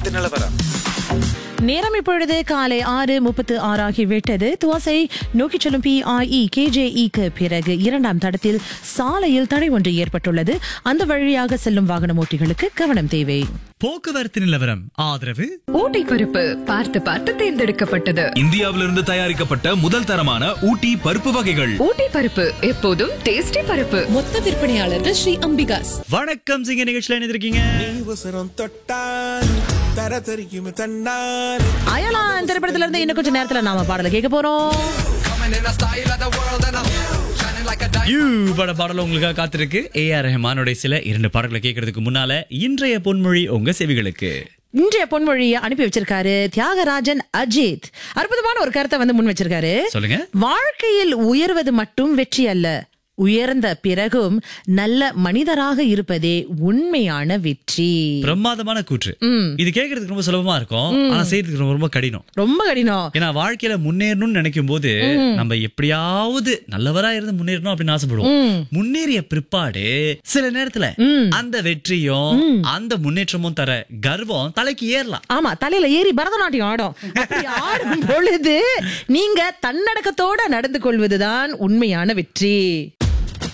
போக்குவரத்து நிலவரம் நேரம் இப்பொழுது காலை ஆறு முப்பத்து ஆறாகிவிட்டது துவாசை நோக்கிச் செல்லும் பிஐஇ கேஜேஇக்கு பிறகு இரண்டாம் தடத்தில் சாலையில் தடை ஒன்று ஏற்பட்டுள்ளது அந்த வழியாக செல்லும் வாகன ஓட்டிகளுக்கு கவனம் தேவை போக்குவரத்து நிலவரம் ஆதரவு ஊட்டி பருப்பு பார்த்து பார்த்து தேர்ந்தெடுக்கப்பட்டது இந்தியாவிலிருந்து தயாரிக்கப்பட்ட முதல் தரமான ஊட்டி பருப்பு வகைகள் ஊட்டி பருப்பு எப்போதும் டேஸ்டி பருப்பு மொத்த விற்பனையாளர்கள் ஸ்ரீ அம்பிகாஸ் வணக்கம் சிங்க நிகழ்ச்சியில இணைந்திருக்கீங்க உசரம் தொட்டால் தர தெரிக்கும் தன்னால் அயலான் திரைப்படத்துல இருந்து இன்னும் கொஞ்ச நேரத்துல நாம பாடல கேட்க போறோம் யூ பட பாடல் உங்களுக்காக காத்திருக்கு ஏ ஆர் ரஹ்மானுடைய சில இரண்டு பாடல்களை கேட்கறதுக்கு முன்னால இன்றைய பொன்மொழி உங்க செவிகளுக்கு இன்றைய பொன்மொழியை அனுப்பி வச்சிருக்காரு தியாகராஜன் அஜித் அற்புதமான ஒரு கருத்தை வந்து முன் வச்சிருக்காரு சொல்லுங்க வாழ்க்கையில் உயர்வது மட்டும் வெற்றி அல்ல உயர்ந்த பிறகும் நல்ல மனிதராக இருப்பதே உண்மையான வெற்றி பிரமாதமான கூற்று இது கேட்கறதுக்கு ரொம்ப சுலபமா இருக்கும் ஆனா செய்யறதுக்கு ரொம்ப ரொம்ப கடினம் ரொம்ப கடினம் ஏன்னா வாழ்க்கையில முன்னேறணும்னு நினைக்கும் போது நம்ம எப்படியாவது நல்லவரா இருந்து முன்னேறணும் அப்படின்னு ஆசைப்படுவோம் முன்னேறிய பிற்பாடு சில நேரத்துல அந்த வெற்றியும் அந்த முன்னேற்றமும் தர கர்வம் தலைக்கு ஏறலாம் ஆமா தலையில ஏறி பரதநாட்டியம் ஆடும் அப்படி ஆடும் பொழுது நீங்க தன்னடக்கத்தோட நடந்து கொள்வதுதான் உண்மையான வெற்றி